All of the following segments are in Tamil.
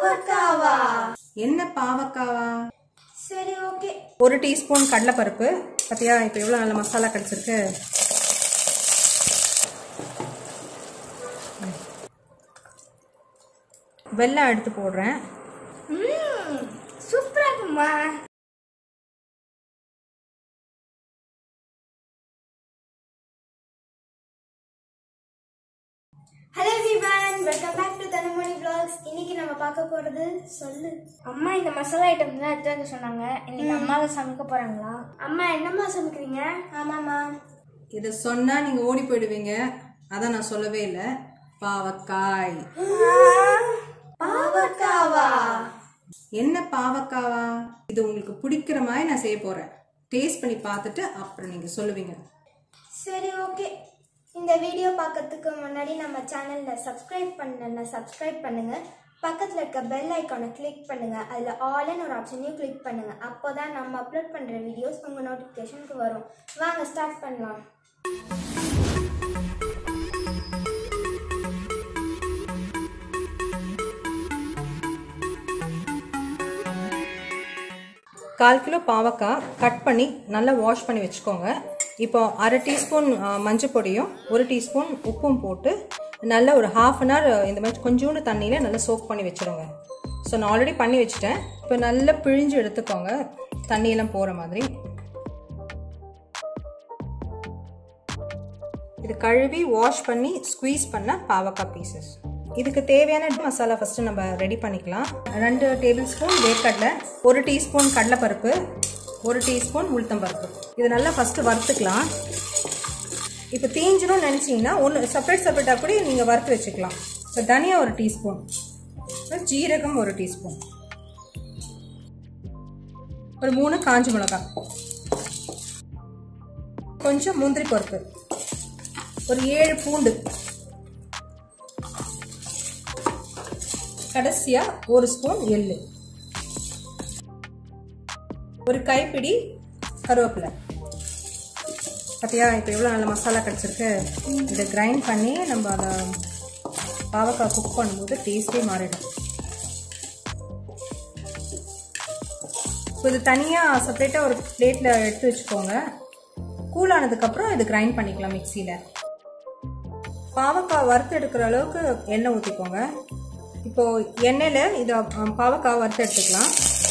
பாவக்காவா என்ன பாவக்காவா சரி ஓகே ஒரு டீஸ்பூன் கடலைப்பருப்பு பார்த்தியா இப்போ எவ்வளோ நல்ல மசாலா கிடச்சிருக்கு வெல்லம் எடுத்து போடுறேன் ம் சூப்பரா இருக்குமா hello everyone welcome back to Dhanumani vlogs இன்னைக்கு நம்ம பார்க்க போறது சொல்லு அம்மா இந்த மசாலா ஐட்டம் தான் எடுத்து வைக்க சொன்னாங்க இன்னைக்கு அம்மாவை சமைக்க போறாங்களா அம்மா என்னம்மா சமைக்கிறீங்க ஆமாம்மா இதை சொன்னால் நீங்கள் ஓடி போயிடுவீங்க அதான் நான் சொல்லவே இல்லை பாவக்காய் பாவக்காவா என்ன பாவக்காவா இது உங்களுக்கு பிடிக்கிற மாதிரி நான் செய்ய போகிறேன் டேஸ்ட் பண்ணி பார்த்துட்டு அப்புறம் நீங்கள் சொல்லுவீங்க சரி ஓகே இந்த வீடியோ பார்க்கறதுக்கு முன்னாடி நம்ம சேனலில் சப்ஸ்கிரைப் பண்ணலன்னா சப்ஸ்கிரைப் பண்ணுங்க பக்கத்தில் இருக்க பெல் ஐக்கானை கிளிக் பண்ணுங்க அதில் ஆல்னு ஒரு ஆப்ஷனையும் கிளிக் பண்ணுங்க அப்போ தான் நம்ம அப்லோட் பண்ணுற வீடியோஸ் உங்கள் நோட்டிஃபிகேஷனுக்கு வரும் வாங்க ஸ்டார்ட் பண்ணலாம் கால் கிலோ பாவக்காய் கட் பண்ணி நல்லா வாஷ் பண்ணி வச்சுக்கோங்க இப்போ அரை டீஸ்பூன் மஞ்சள் பொடியும் ஒரு டீஸ்பூன் உப்பும் போட்டு நல்லா ஒரு ஹாஃப் அன் ஹவர் இந்த மாதிரி கொஞ்சோண்டு தண்ணியில் நல்லா சோக் பண்ணி வச்சுருங்க ஸோ நான் ஆல்ரெடி பண்ணி வச்சுட்டேன் இப்போ நல்லா பிழிஞ்சு எடுத்துக்கோங்க தண்ணியெல்லாம் போகிற மாதிரி இது கழுவி வாஷ் பண்ணி ஸ்குவீஸ் பண்ண பாவக்காய் பீசஸ் இதுக்கு தேவையான மசாலா ஃபஸ்ட்டு நம்ம ரெடி பண்ணிக்கலாம் ரெண்டு டேபிள் ஸ்பூன் வேர்க்கடலை ஒரு டீஸ்பூன் கடலைப்பருப்பு ஒரு டீஸ்பூன் உளுத்தம்பருப்பு இது நல்லா ஃபஸ்ட்டு வறுத்துக்கலாம் இப்போ தீஞ்சிடும் நினச்சிங்கன்னா ஒன்று செப்பரேட் செப்பரேட்டாக கூட நீங்கள் வறுத்து வச்சுக்கலாம் இப்போ தனியா ஒரு டீஸ்பூன் ஜீரகம் ஒரு டீஸ்பூன் ஒரு மூணு காஞ்ச மிளகாய் கொஞ்சம் முந்திரி பருப்பு ஒரு ஏழு பூண்டு கடைசியா ஒரு ஸ்பூன் எள்ளு ஒரு கைப்பிடி கருவேப்பிலை பார்த்தியா இப்போ எவ்வளோ நல்ல மசாலா கிடச்சிருக்கு இதை கிரைண்ட் பண்ணி நம்ம அதை பாவக்காய் குக் பண்ணும்போது டேஸ்ட்டே மாறிடும் இப்போ இது தனியாக செப்பரேட்டாக ஒரு பிளேட்டில் எடுத்து வச்சுக்கோங்க கூல் ஆனதுக்கப்புறம் இது கிரைண்ட் பண்ணிக்கலாம் மிக்சியில் பாவக்காய் வறுத்து எடுக்கிற அளவுக்கு எண்ணெய் ஊற்றிக்கோங்க இப்போ எண்ணெயில் இதை பாவக்காய் வறுத்து எடுத்துக்கலாம்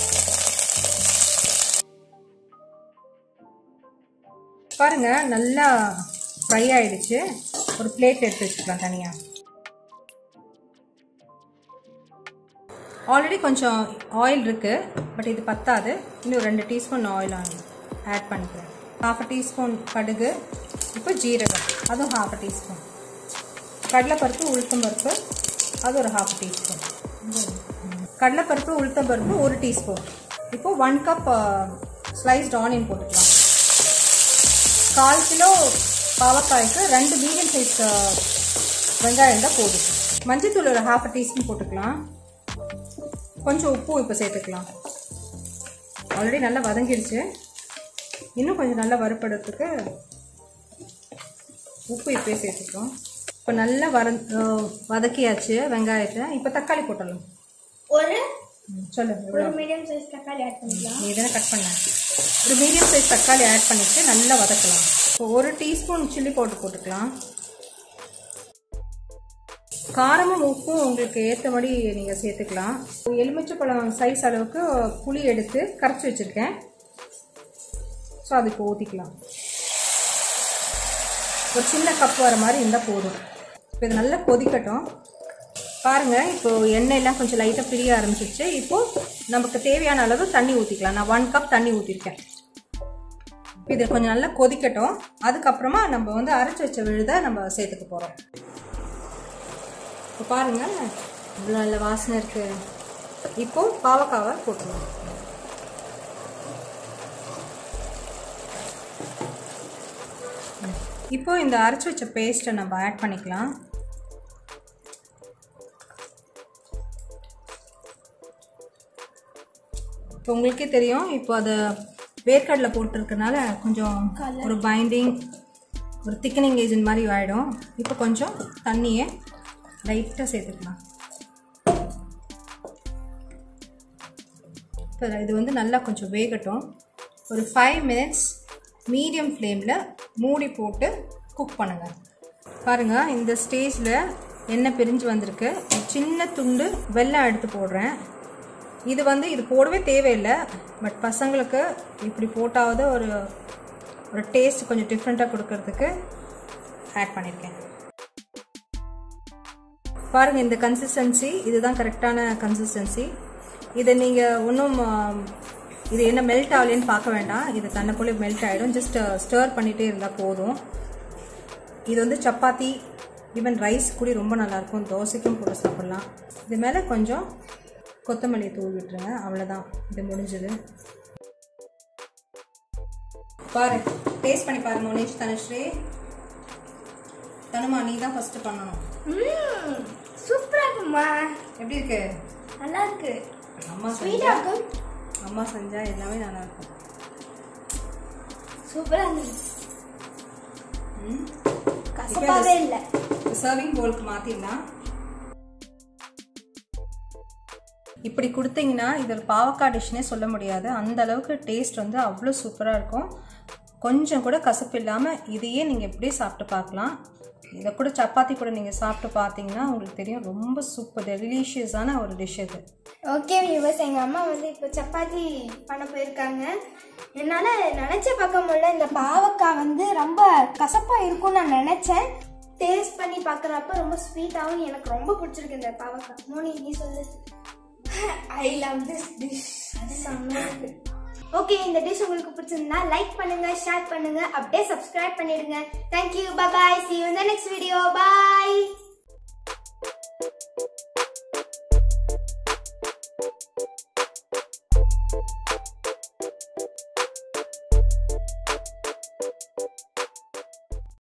பாருங்க நல்லா ஃப்ரை ஆயிடுச்சு ஒரு பிளேட் எடுத்து வச்சுக்கலாம் தனியாக ஆல்ரெடி கொஞ்சம் ஆயில் இருக்குது பட் இது பத்தாது இன்னும் ரெண்டு டீஸ்பூன் ஆயில் ஆட் பண்ணிக்கிறேன் ஹாஃப் அ டீஸ்பூன் கடுகு இப்போ ஜீரகம் அதுவும் ஹாஃப் அ டீஸ்பூன் கடலைப்பருப்பு உளுத்தம்பருப்பு அது ஒரு ஹாஃப் டீஸ்பூன் கடலைப்பருப்பு உளுத்தம்பருப்பு ஒரு டீஸ்பூன் இப்போ ஒன் கப் ஸ்லைஸ்ட் ஆனியன் போட்டுக்கலாம் கால் கிலோ பாவக்காய்க்கு ரெண்டு மீடியம் சைஸ் வெங்காயம் தான் போதும் மஞ்சத்தூள் ஒரு ஹாஃப் டீஸ்பூன் போட்டுக்கலாம் கொஞ்சம் உப்பும் இப்போ சேர்த்துக்கலாம் ஆல்ரெடி நல்லா வதங்கிடுச்சு இன்னும் கொஞ்சம் நல்லா வறுப்படுறதுக்கு உப்பு இப்போயே சேர்த்துக்கிறோம் இப்போ நல்லா வர வதக்கியாச்சு வெங்காயத்தை இப்போ தக்காளி போட்டுடலாம் ஒரு ம், சொல்லு ஒரு எவ்வளோ மீடியம் சைஸ் தக்காளி ஆட் பண்ணிக்கலாம் நீ தானே கட் பண்ண ஒரு மீடியம் சைஸ் தக்காளி ஆட் பண்ணிட்டு நல்லா வதக்கலாம் இப்போ ஒரு டீஸ்பூன் சில்லி பவுடர் போட்டுக்கலாம் காரமும் உப்பும் உங்களுக்கு ஏற்றபடி நீங்கள் சேர்த்துக்கலாம் எலுமிச்சைப்பழம் சைஸ் அளவுக்கு புளி எடுத்து கரைச்சி வச்சுருக்கேன் ஸோ அதுக்கு ஊற்றிக்கலாம் ஒரு சின்ன கப் வர மாதிரி இருந்தால் போதும் இப்போ இது நல்லா கொதிக்கட்டும் பாருங்கள் இப்போ எண்ணெயெல்லாம் கொஞ்சம் லைட்டாக பிரிய ஆரம்பிச்சிருச்சு இப்போது நமக்கு தேவையான அளவு தண்ணி ஊற்றிக்கலாம் நான் ஒன் கப் தண்ணி ஊற்றிருக்கேன் இது கொஞ்சம் நல்லா கொதிக்கட்டும் அதுக்கப்புறமா நம்ம வந்து அரைச்சி வச்ச விழுதை நம்ம சேர்த்துக்க போகிறோம் இப்போ பாருங்கள் இவ்வளோ நல்ல வாசனை இருக்குது இப்போது பாவக்காவை போட்டுருவோம் இப்போ இந்த அரைச்சி வச்ச பேஸ்ட்டை நம்ம ஆட் பண்ணிக்கலாம் இப்போ உங்களுக்கே தெரியும் இப்போ அதை வேர்க்கடலை போட்டிருக்கனால கொஞ்சம் ஒரு பைண்டிங் ஒரு திக்கனிங் ஏஜென்ட் மாதிரி ஆகிடும் இப்போ கொஞ்சம் தண்ணியை லைட்டாக சேர்த்துக்கலாம் இப்போ இது வந்து நல்லா கொஞ்சம் வேகட்டும் ஒரு ஃபைவ் மினிட்ஸ் மீடியம் ஃப்ளேமில் மூடி போட்டு குக் பண்ணுங்கள் பாருங்கள் இந்த ஸ்டேஜில் எண்ணெய் பிரிஞ்சு வந்திருக்கு ஒரு சின்ன துண்டு வெல்லம் எடுத்து போடுறேன் இது வந்து இது போடவே தேவையில்லை பட் பசங்களுக்கு இப்படி போட்டாவது ஒரு ஒரு டேஸ்ட் கொஞ்சம் டிஃப்ரெண்ட்டாக கொடுக்கறதுக்கு ஆட் பண்ணியிருக்கேன் பாருங்கள் இந்த கன்சிஸ்டன்சி இதுதான் கரெக்டான கன்சிஸ்டன்சி இதை நீங்கள் ஒன்றும் இது என்ன மெல்ட் ஆகலைன்னு பார்க்க வேண்டாம் இது தன்னை போல மெல்ட் ஆகிடும் ஜஸ்ட் ஸ்டர் பண்ணிகிட்டே இருந்தால் போதும் இது வந்து சப்பாத்தி ஈவன் ரைஸ் கூட ரொம்ப நல்லாயிருக்கும் தோசைக்கும் போட்டு சாப்பிட்லாம் இது மேலே கொஞ்சம் கொத்தமல்லி தூள் விட்டுருங்க அவ்வளோதான் இது முடிஞ்சது பாரு டேஸ்ட் பண்ணி பாரு மோனிஷ் தனுஸ்ரீ தனுமா நீ தான் ஃபஸ்ட்டு பண்ணணும் ம் சூப்பராக இருக்குமா எப்படி இருக்கு நல்லா இருக்கு அம்மா ஸ்வீட்டாக செஞ்சா இருக்கும் அம்மா செஞ்சா எல்லாமே நல்லா இருக்கும் சூப்பராக இருந்துச்சு ம் கசப்பாவே இல்லை சர்விங் போலுக்கு மாற்றிடலாம் இப்படி கொடுத்தீங்கன்னா இது ஒரு பாவக்காய் டிஷ்னே சொல்ல முடியாது அந்த அளவுக்கு டேஸ்ட் வந்து அவ்வளோ சூப்பராக இருக்கும் கொஞ்சம் கூட கசப்பு இல்லாமல் இதையே நீங்கள் எப்படியே சாப்பிட்டு பார்க்கலாம் இதை கூட சப்பாத்தி கூட நீங்கள் சாப்பிட்டு பார்த்தீங்கன்னா உங்களுக்கு தெரியும் ரொம்ப சூப்பர் டெலிஷியஸான ஒரு டிஷ் இது ஓகே வியூவர்ஸ் எங்கள் அம்மா வந்து இப்போ சப்பாத்தி பண்ண போயிருக்காங்க என்னால் நினச்ச பார்க்க முடியல இந்த பாவக்காய் வந்து ரொம்ப கசப்பாக இருக்கும்னு நான் நினச்சேன் டேஸ்ட் பண்ணி பார்க்குறப்ப ரொம்ப ஸ்வீட்டாகவும் எனக்கு ரொம்ப பிடிச்சிருக்கு இந்த பாவக்காய் மோனி நீ சொல்லு I love this dish okay இந்த டிஷ் உங்களுக்கு பிடிச்சிருந்தா லைக் பண்ணுங்க ஷேர் பண்ணுங்க அப்படியே சப்ஸ்கிரைப் பண்ணிடுங்க thank you bye see you in the next video bye